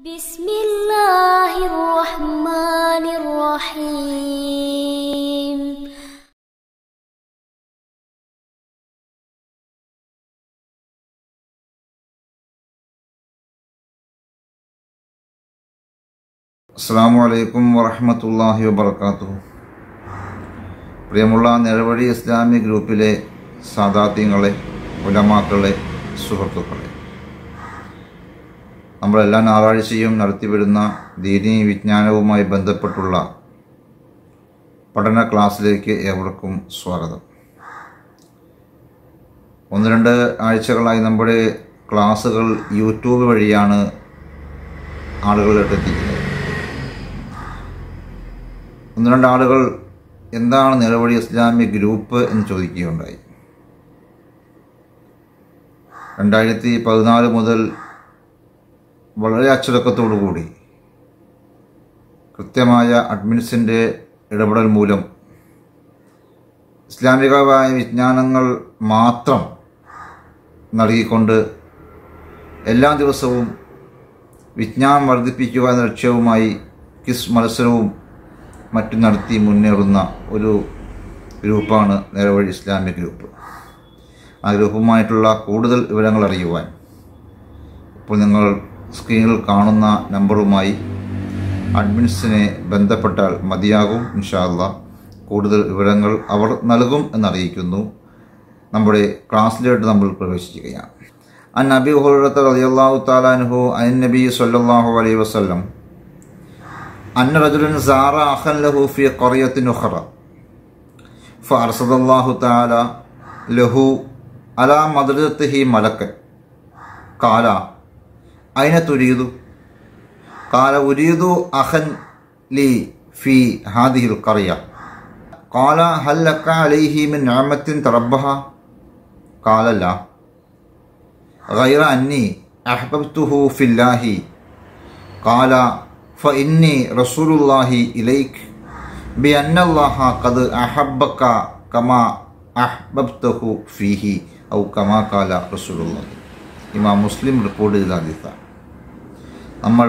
بسم الله الرحمن الرحيم അസ്സാം വലൈക്കും വറഹമത്തല്ലാഹി വബർക്കാത്തു പ്രിയമുള്ള നിലവഴി ഇസ്ലാമി ഗ്രൂപ്പിലെ സാദാത്യങ്ങളെ ഉലമാക്കളെ സുഹൃത്തുക്കളെ നമ്മളെല്ലാ ഞായറാഴ്ചയും നടത്തിവരുന്ന ദീനീ വിജ്ഞാനവുമായി ബന്ധപ്പെട്ടുള്ള പഠന ക്ലാസ്സിലേക്ക് ഏവർക്കും സ്വാഗതം ഒന്ന് രണ്ട് ആഴ്ചകളായി നമ്മുടെ ക്ലാസ്സുകൾ യൂട്യൂബ് വഴിയാണ് ആളുകളിലേക്ക് എത്തിക്കുന്നത് ഒന്ന് രണ്ട് ആളുകൾ എന്താണ് നിലവഴി ഇസ്ലാമിക് ഗ്രൂപ്പ് എന്ന് ചോദിക്കുകയുണ്ടായി രണ്ടായിരത്തി പതിനാല് മുതൽ വളരെ അച്ചടക്കത്തോടു കൂടി കൃത്യമായ അഡ്മിൻസിൻ്റെ ഇടപെടൽ മൂലം ഇസ്ലാമികമായ വിജ്ഞാനങ്ങൾ മാത്രം നൽകിക്കൊണ്ട് എല്ലാ ദിവസവും വിജ്ഞാനം വർദ്ധിപ്പിക്കുക എന്ന ലക്ഷ്യവുമായി കിസ് മത്സരവും മറ്റും നടത്തി മുന്നേറുന്ന ഒരു ഗ്രൂപ്പാണ് നേരവഴി ഇസ്ലാമിക് ഗ്രൂപ്പ് ആ ഗ്രൂപ്പുമായിട്ടുള്ള കൂടുതൽ വിവരങ്ങൾ അറിയുവാൻ ഇപ്പോൾ നിങ്ങൾ സ്ക്രീനിൽ കാണുന്ന നമ്പറുമായി അഡ്മിൻസിനെ ബന്ധപ്പെട്ടാൽ മതിയാകും ഇൻഷാല്ല കൂടുതൽ വിവരങ്ങൾ അവർ നൽകും എന്നറിയിക്കുന്നു നമ്മുടെ ക്ലാസ്സിലോട്ട് നമ്മൾ പ്രവേശിക്കുകയാണ് അൻ നബി ഹുറത്ത് റളിയല്ലാഹു താലാൻഹു അൻ നബി സല്ലല്ലാഹു അലൈഹി വസല്ലം أن رجلا زار أخا له في قرية أخرى فأرسل الله تعالى له على مدرسته ملكا قال أين تريد؟ قال أريد أخا لي في هذه القرية قال هل لك عليه من نعمة تربها؟ قال لا غير أني أحببته في الله قال فإني رسول الله إليك بأن الله قد أحبك كما أحببته فيه أو كما قال رسول الله ഇമാം മുസ്ലിം റിപ്പോർട്ട് ചെയ്ത ഹദീസാണ് നമ്മൾ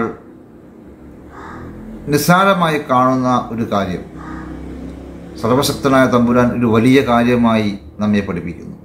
നിസ്സാരമായി കാണുന്ന ഒരു കാര്യം സർവശക്തനായ തമ്പുരാൻ ഒരു വലിയ കാര്യമായി നമ്മെ പഠിപ്പിക്കുന്നു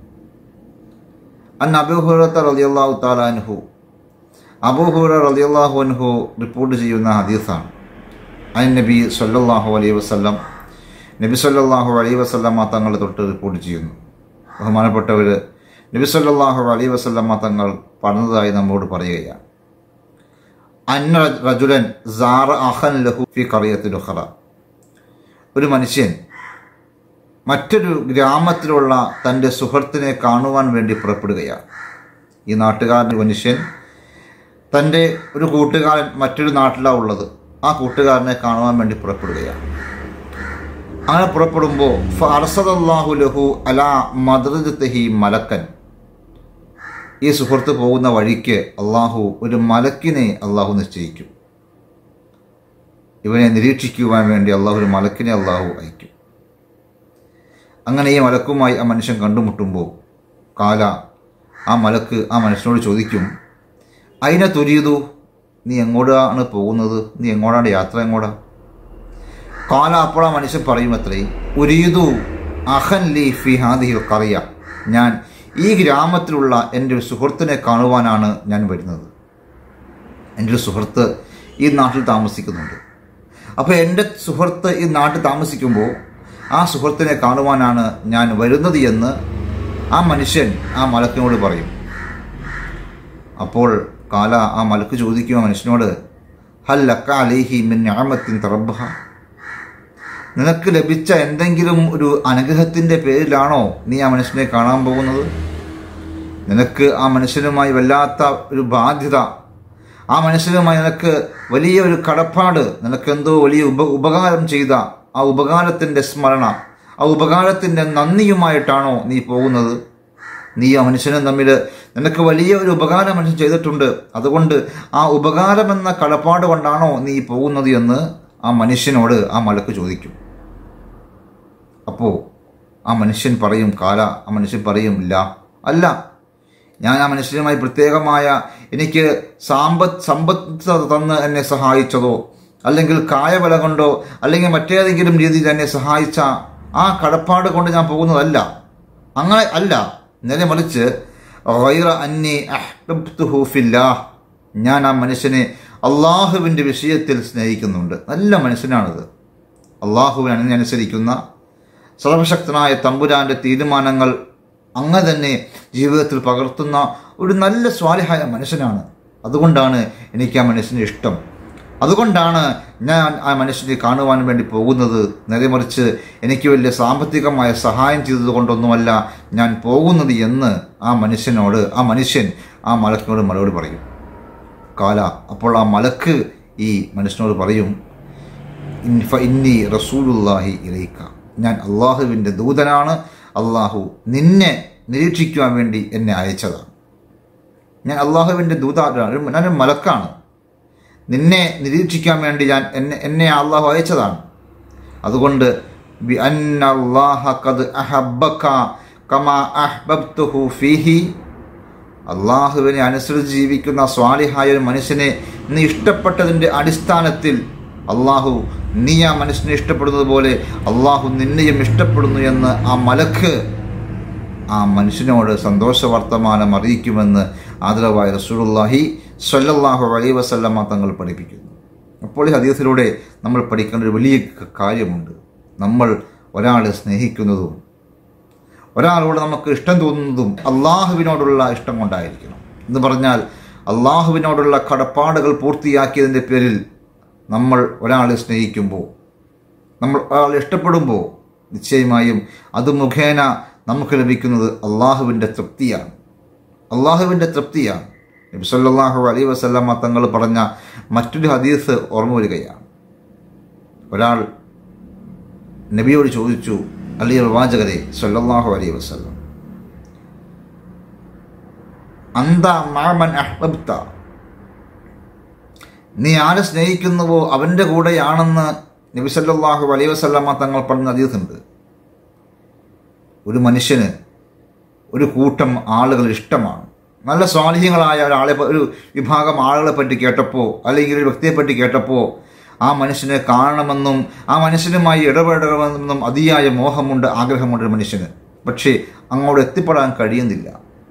അൻ അബുഹുറത്ത റളിയല്ലാഹു താലാൻഹു അബൂഹുറ റളിയല്ലാഹു അൻഹു റിപ്പോർട്ട് ചെയ്യുന്ന ഹദീസാണ് അൻ നബി സല്ലല്ലാഹു അലൈഹി വസല്ലം നബി സല്ലല്ലാഹു അലൈഹി വസല്ലമ തങ്ങൾ തൊട്ട് റിപ്പോർട്ട് ചെയ്യുന്നു ബഹുമാനപ്പെട്ടവർ നബി സല്ലല്ലാഹു അലൈഹി വസല്ലമ തങ്ങൾ പറഞ്ഞതായി നമ്മോട് പറയുകയാണ് അന്ന റജുലൻ സാറ അഹൻ ലഹു ഫി കറിയത്തിൽ ഉഖറ ഒരു മനുഷ്യൻ മറ്റൊരു ഗ്രാമത്തിലുള്ള തൻ്റെ സുഹൃത്തിനെ കാണുവാൻ വേണ്ടി പുറപ്പെടുകയാണ് ഈ നാട്ടുകാരൻ മനുഷ്യൻ തൻ്റെ ഒരു കൂട്ടുകാരൻ മറ്റൊരു നാട്ടിലാണ് ഉള്ളത് ആ കൂട്ടുകാരനെ കാണുവാൻ വേണ്ടി പുറപ്പെടുകയാണ് അങ്ങനെ പുറപ്പെടുമ്പോൾ ഫർസദല്ലാഹു ലഹു അലാ മദ്രജത്തഹി മലക്കൻ ഈ സുഹൃത്ത് പോകുന്ന വഴിക്ക് അള്ളാഹു ഒരു മലക്കിനെ അള്ളാഹു നിശ്ചയിക്കും ഇവനെ നിരീക്ഷിക്കുവാൻ വേണ്ടി അള്ളാഹു ഒരു മലക്കിനെ അള്ളാഹു അയക്കും അങ്ങനെ ഈ മലക്കുമായി ആ മനുഷ്യൻ കണ്ടുമുട്ടുമ്പോൾ കാല ആ മലക്ക് ആ മനുഷ്യനോട് ചോദിക്കും അതിനെ തുരിയതു നീ എങ്ങോട്ടാണ് പോകുന്നത് നീ എങ്ങോട്ടാണ് യാത്ര എങ്ങോട്ടാ കാല അപ്പോൾ ആ മനുഷ്യൻ പറയും അത്രേ ഉരീതു അഹൻ ലി ഫി ഹാദിഹിൽ കറിയ ഞാൻ ഈ ഗ്രാമത്തിലുള്ള എൻ്റെ ഒരു സുഹൃത്തിനെ കാണുവാനാണ് ഞാൻ വരുന്നത് എൻ്റെ ഒരു സുഹൃത്ത് ഈ നാട്ടിൽ താമസിക്കുന്നുണ്ട് അപ്പോൾ എൻ്റെ സുഹൃത്ത് ഈ നാട്ടിൽ താമസിക്കുമ്പോൾ ആ സുഹൃത്തിനെ കാണുവാനാണ് ഞാൻ വരുന്നത് എന്ന് ആ മനുഷ്യൻ ആ മലക്കിനോട് പറയും അപ്പോൾ കാല ആ മലക്ക് ചോദിക്കും ആ മനുഷ്യനോട് ഹൽ ലക്ക അലേഹി മിൻ ഞാമത്തിൻ തറബഹ നിനക്ക് ലഭിച്ച എന്തെങ്കിലും ഒരു അനുഗ്രഹത്തിൻ്റെ പേരിലാണോ നീ ആ മനുഷ്യനെ കാണാൻ പോകുന്നത് നിനക്ക് ആ മനുഷ്യനുമായി വല്ലാത്ത ഒരു ബാധ്യത ആ മനുഷ്യനുമായി നിനക്ക് വലിയ ഒരു കടപ്പാട് നിനക്കെന്തോ വലിയ ഉപ ഉപകാരം ചെയ്ത ആ ഉപകാരത്തിൻ്റെ സ്മരണ ആ ഉപകാരത്തിൻ്റെ നന്ദിയുമായിട്ടാണോ നീ പോകുന്നത് നീ ആ മനുഷ്യനും തമ്മിൽ നിനക്ക് വലിയ ഒരു ഉപകാരം മനുഷ്യൻ ചെയ്തിട്ടുണ്ട് അതുകൊണ്ട് ആ ഉപകാരമെന്ന കടപ്പാട് കൊണ്ടാണോ നീ പോകുന്നത് എന്ന് ആ മനുഷ്യനോട് ആ മലക്ക് ചോദിക്കും അപ്പോൾ ആ മനുഷ്യൻ പറയും കാല ആ മനുഷ്യൻ പറയും ഇല്ല അല്ല ഞാൻ ആ മനുഷ്യനുമായി പ്രത്യേകമായ എനിക്ക് സാമ്പത്ത് സമ്പത്ത് തന്ന് എന്നെ സഹായിച്ചതോ അല്ലെങ്കിൽ കായബലം കൊണ്ടോ അല്ലെങ്കിൽ മറ്റേതെങ്കിലും രീതിയിൽ എന്നെ സഹായിച്ച ആ കടപ്പാട് കൊണ്ട് ഞാൻ പോകുന്നതല്ല അങ്ങനെ അല്ല നേരെ മറിച്ച് ഗൈറ അന്നി അഹ്ബബ്തുഹു ഫില്ലാഹ്. ഞാൻ ആ മനുഷ്യനെ അള്ളാഹുവിൻ്റെ വിഷയത്തിൽ സ്നേഹിക്കുന്നുണ്ട് നല്ല മനുഷ്യനാണിത് അള്ളാഹുവിനെ അനുസരിക്കുന്ന സർവശക്തനായ തമ്പുരാന്റെ തീരുമാനങ്ങൾ അങ്ങ് തന്നെ ജീവിതത്തിൽ പകർത്തുന്ന ഒരു നല്ല സ്വാലിഹായ മനുഷ്യനാണ് അതുകൊണ്ടാണ് എനിക്ക് ആ മനുഷ്യനെ ഇഷ്ടം അതുകൊണ്ടാണ് ഞാൻ ആ മനുഷ്യനെ കാണുവാൻ വേണ്ടി പോകുന്നത് നേരെമറിച്ച് എനിക്ക് വലിയ സാമ്പത്തികമായ സഹായം ചെയ്തത് കൊണ്ടൊന്നുമല്ല ഞാൻ പോകുന്നത് എന്ന് ആ മനുഷ്യനോട് ആ മനുഷ്യൻ ആ മലക്കിനോട് മറുപടി പറയും കാല അപ്പോൾ ആ മലക്ക് ഈ മനുഷ്യനോട് പറയും "ഇൻ- ഫ ഇന്നി റസൂലുല്ലാഹി ഇലൈക്ക ഞാൻ അള്ളാഹുവിൻ്റെ ദൂതനാണ് അള്ളാഹു നിന്നെ നിരീക്ഷിക്കുവാൻ വേണ്ടി എന്നെ അയച്ചതാണ് ഞാൻ അള്ളാഹുവിൻ്റെ ദൂതാണ് ഒരു- ഞാനൊരു മലക്കാണ് നിന്നെ നിരീക്ഷിക്കാൻ വേണ്ടി ഞാൻ എന്നെ എന്നെ അള്ളാഹു അയച്ചതാണ് അതുകൊണ്ട് ബി അന്ന അല്ലാഹ ഖദ് അഹബ്ബക കമാ അഹ്ബബ്തുഹു ഫീഹി അള്ളാഹുവിനെ അനുസരിച്ച് ജീവിക്കുന്ന സ്വാലിഹായ ഒരു മനുഷ്യനെ നീ ഇഷ്ടപ്പെട്ടതിൻ്റെ അടിസ്ഥാനത്തിൽ അള്ളാഹു നീ ആ മനുഷ്യനെ ഇഷ്ടപ്പെടുന്നത് പോലെ അള്ളാഹു നിന്നെയും ഇഷ്ടപ്പെടുന്നു എന്ന് ആ മലക്ക് ആ മനുഷ്യനോട് സന്തോഷ വർത്തമാനം അറിയിക്കുമെന്ന് ആദരവായ റസൂലുള്ളാഹി സ്വല്ലല്ലാഹു അലൈഹി വസല്ലമ തങ്ങൾ പഠിപ്പിക്കുന്നു അപ്പോൾ ഈ ഹദീസിലൂടെ നമ്മൾ പഠിക്കേണ്ട ഒരു വലിയ ക- കാര്യമുണ്ട് നമ്മൾ ഒരാളെ സ്നേഹിക്കുന്നതും ഒരാളോട് നമുക്ക് ഇഷ്ടം തോന്നുന്നതും അള്ളാഹുവിനോടുള്ള ഇഷ്ടം കൊണ്ടായിരിക്കണം എന്ന് പറഞ്ഞാൽ അള്ളാഹുവിനോടുള്ള കടപ്പാടുകൾ പൂർത്തിയാക്കിയതിൻ്റെ പേരിൽ നമ്മൾ ഒരാളെ സ്നേഹിക്കുമ്പോൾ നമ്മൾ ഒരാളെ ഇഷ്ടപ്പെടുമ്പോൾ നിശ്ചയമായും അത് മുഖേന നമുക്ക് ലഭിക്കുന്നത് അള്ളാഹുവിൻ്റെ തൃപ്തിയാണ് അള്ളാഹുവിൻ്റെ തൃപ്തിയാണ് നബി സല്ലല്ലാഹു അലൈഹി വസല്ലമ തങ്ങൾ പറഞ്ഞ മറ്റൊരു ഹദീസ് ഓർമ്മ വരികയാണ് ഒരാൾ നബിയോട് ചോദിച്ചു അലി പ്രവാചകരെ സല്ലല്ലാഹു അലൈഹി വസല്ലം അന്ത മാമൻ അഹ്ബബ്ത നീ ആരെ സ്നേഹിക്കുന്നുവോ അവൻ്റെ കൂടെയാണെന്ന് നബി സല്ലല്ലാഹു അലൈഹി വസല്ലമ തങ്ങൾ പറഞ്ഞ ഹദീസുണ്ട് ഒരു മനുഷ്യന് ഒരു കൂട്ടം ആളുകൾ ഇഷ്ടമാണ് നല്ല സ്വാലിഹ്യങ്ങളായ ഒരാളെ പ- ഒരു വിഭാഗം ആളുകളെ പറ്റി കേട്ടപ്പോൾ അല്ലെങ്കിൽ ഒരു വ്യക്തിയെ പറ്റി കേട്ടപ്പോൾ ആ മനുഷ്യനെ കാണണമെന്നും ആ മനുഷ്യനുമായി ഇടപെടണമെന്നും അതിയായ മോഹമുണ്ട് ആഗ്രഹമുണ്ട് ഒരു മനുഷ്യന് പക്ഷേ അങ്ങോട്ട് എത്തിപ്പെടാൻ കഴിയുന്നില്ല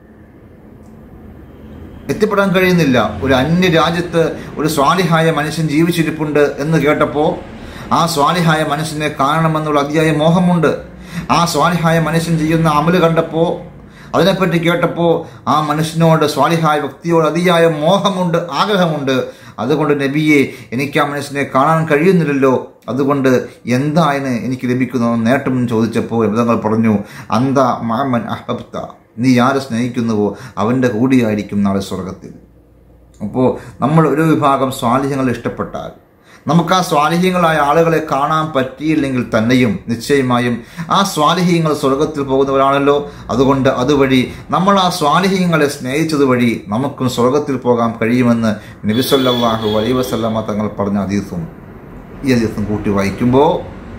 എത്തിപ്പെടാൻ കഴിയുന്നില്ല ഒരു അന്യ രാജ്യത്ത് ഒരു സ്വാലിഹായ മനുഷ്യൻ ജീവിച്ചിരിപ്പുണ്ട് എന്ന് കേട്ടപ്പോൾ ആ സ്വാലിഹായ മനുഷ്യനെ കാണണമെന്നുള്ള അതിയായ മോഹമുണ്ട് ആ സ്വാലിഹായ മനുഷ്യൻ ചെയ്യുന്ന അമല് കണ്ടപ്പോൾ അതിനെപ്പറ്റി കേട്ടപ്പോൾ ആ മനുഷ്യനോട് സ്വാലിഹായ വ്യക്തിയോട് അതിയായ മോഹമുണ്ട് ആഗ്രഹമുണ്ട് അതുകൊണ്ട് നബിയെ എനിക്ക് ആ മനുഷ്യനെ കാണാൻ കഴിയുന്നില്ലല്ലോ അതുകൊണ്ട് എന്താണ് എനിക്ക് ലഭിക്കുന്ന നേട്ടം എന്ന് ചോദിച്ചപ്പോൾ വിധങ്ങൾ പറഞ്ഞു അന്ത മാമൻ അഹബ്ത നീ ആരെ സ്നേഹിക്കുന്നുവോ അവൻ്റെ കൂടിയായിരിക്കും നാളെ സ്വർഗത്തിൽ അപ്പോൾ നമ്മൾ ഒരു വിഭാഗം സ്വാലിഹ്യങ്ങൾ ഇഷ്ടപ്പെട്ടാൽ നമുക്ക് ആ സ്വാലിഹ്യങ്ങളായ ആളുകളെ കാണാൻ പറ്റിയില്ലെങ്കിൽ തന്നെയും നിശ്ചയമായും ആ സ്വാലിഹ്യങ്ങൾ സ്വർഗത്തിൽ പോകുന്നവരാണല്ലോ അതുകൊണ്ട് അതുവഴി നമ്മൾ ആ സ്വാലിഹ്യങ്ങളെ സ്നേഹിച്ചത് വഴി നമുക്കും സ്വർഗത്തിൽ പോകാൻ കഴിയുമെന്ന് നബിസല്ലാഹു അലൈ വസല്ലമ തങ്ങൾ പറഞ്ഞ അതീസും ഈ അതീസും കൂട്ടി വായിക്കുമ്പോൾ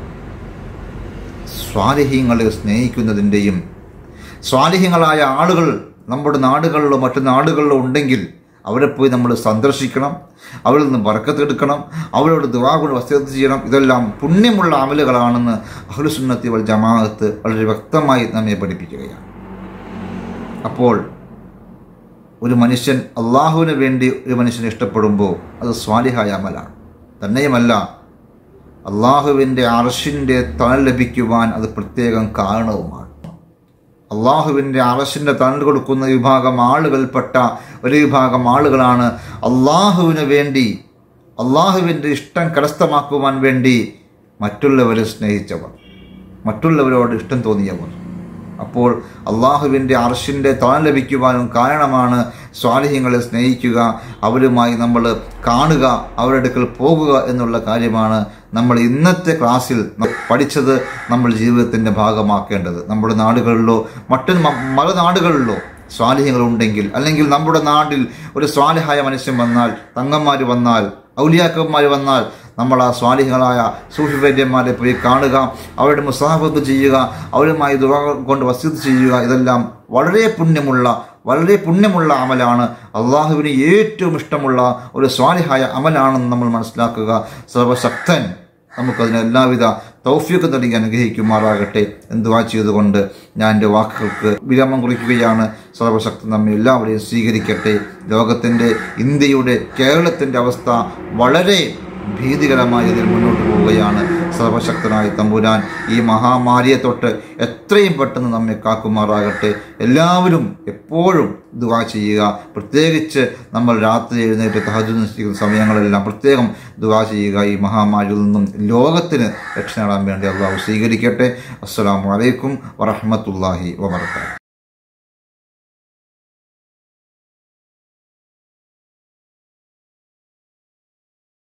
സ്വാലിഹ്യങ്ങളെ സ്നേഹിക്കുന്നതിൻ്റെയും സ്വാലിഹ്യങ്ങളായ ആളുകൾ നമ്മുടെ നാടുകളിലോ മറ്റു നാടുകളിലോ ഉണ്ടെങ്കിൽ അവരെ പോയി നമ്മൾ സന്ദർശിക്കണം അവരിൽ നിന്ന് വറക്കത്തെടുക്കണം അവരോട് ദുവാ കൊണ്ട് വസ്തുത ചെയ്യണം ഇതെല്ലാം പുണ്യമുള്ള അമലുകളാണെന്ന് അഹ്ലുസുന്നത്തി വൽ ജമാഅത്ത് വളരെ വ്യക്തമായി നമ്മെ പഠിപ്പിക്കുകയാണ് അപ്പോൾ ഒരു മനുഷ്യൻ അള്ളാഹുവിന് വേണ്ടി ഒരു മനുഷ്യനെ ഇഷ്ടപ്പെടുമ്പോൾ അത് സ്വാലിഹായ അമലാണ് തന്നെയുമല്ല അള്ളാഹുവിൻ്റെ അർഷിൻ്റെ തണൽ ലഭിക്കുവാൻ അത് പ്രത്യേകം കാരണവുമാണ് അള്ളാഹുവിൻ്റെ അറശിൻ്റെ തണൽ കൊടുക്കുന്ന വിഭാഗം ആളുകൾപ്പെട്ട ഒരു വിഭാഗം ആളുകളാണ് അള്ളാഹുവിന് വേണ്ടി അള്ളാഹുവിൻ്റെ ഇഷ്ടം കരസ്ഥമാക്കുവാൻ വേണ്ടി മറ്റുള്ളവരെ സ്നേഹിച്ചവർ മറ്റുള്ളവരോട് ഇഷ്ടം തോന്നിയവർ അപ്പോൾ അള്ളാഹുവിൻ്റെ അർഷിൻ്റെ തണൽ ലഭിക്കുവാനും കാരണമാണ് സ്വാലിഹ്യങ്ങളെ സ്നേഹിക്കുക അവരുമായി നമ്മൾ കാണുക അവരുടെ അടുക്കൽ പോകുക എന്നുള്ള കാര്യമാണ് നമ്മൾ ഇന്നത്തെ ക്ലാസ്സിൽ ന- പഠിച്ചത് നമ്മൾ ജീവിതത്തിൻ്റെ ഭാഗമാക്കേണ്ടത് നമ്മുടെ നാടുകളിലോ മറ്റു മ- മല നാടുകളിലോ സ്വാലിഹ്യങ്ങൾ ഉണ്ടെങ്കിൽ അല്ലെങ്കിൽ നമ്മുടെ നാട്ടിൽ ഒരു സ്വാലിഹായ മനുഷ്യൻ വന്നാൽ തങ്ങന്മാർ വന്നാൽ ഔലിയാക്കന്മാർ വന്നാൽ നമ്മൾ ആ സ്വാലിഹങ്ങളായ സൂഫി വൈദ്യന്മാരെ പോയി കാണുക അവരുടെ മുസാഫത്ത് ചെയ്യുക അവരുമായി ദുവാ കൊണ്ട് വസ്തുത ചെയ്യുക ഇതെല്ലാം വളരെ പുണ്യമുള്ള വളരെ പുണ്യമുള്ള അമലാണ് അള്ളാഹുവിന് ഏറ്റവും ഇഷ്ടമുള്ള ഒരു സ്വാലിഹായ അമലാണെന്ന് നമ്മൾ മനസ്സിലാക്കുക സർവശക്തൻ നമുക്കതിന് എല്ലാവിധ തൗഫ്യക്ക് നൽകി അനുഗ്രഹിക്കുമാറാകട്ടെ എന്തുവാ ചെയ്തുകൊണ്ട് ഞാൻ എൻ്റെ വാക്കുകൾക്ക് വിരാമം കുറിക്കുകയാണ് സർവശക്തൻ നമ്മെ എല്ലാവരെയും സ്വീകരിക്കട്ടെ ലോകത്തിൻ്റെ ഇന്ത്യയുടെ കേരളത്തിൻ്റെ അവസ്ഥ വളരെ ഭീതികരമായ ഇതിൽ മുന്നോട്ട് പോവുകയാണ് സർവശക്തനായ തമ്പുരാൻ ഈ മഹാമാരിയെ തൊട്ട് എത്രയും പെട്ടെന്ന് നമ്മെ കാക്കുമാറാകട്ടെ എല്ലാവരും എപ്പോഴും ദുവാ ചെയ്യുക പ്രത്യേകിച്ച് നമ്മൾ രാത്രി എഴുന്നേറ്റ് തഹജു നിശ്ചയിക്കുന്ന സമയങ്ങളെല്ലാം പ്രത്യേകം ദുവാ ചെയ്യുക ഈ മഹാമാരിയിൽ നിന്നും ലോകത്തിന് രക്ഷ നേടാൻ വേണ്ടി അള്ളാഹു സ്വീകരിക്കട്ടെ അസ്സാം വലൈക്കും വറഹമത്തല്ലാഹി വബർക്കാത്തു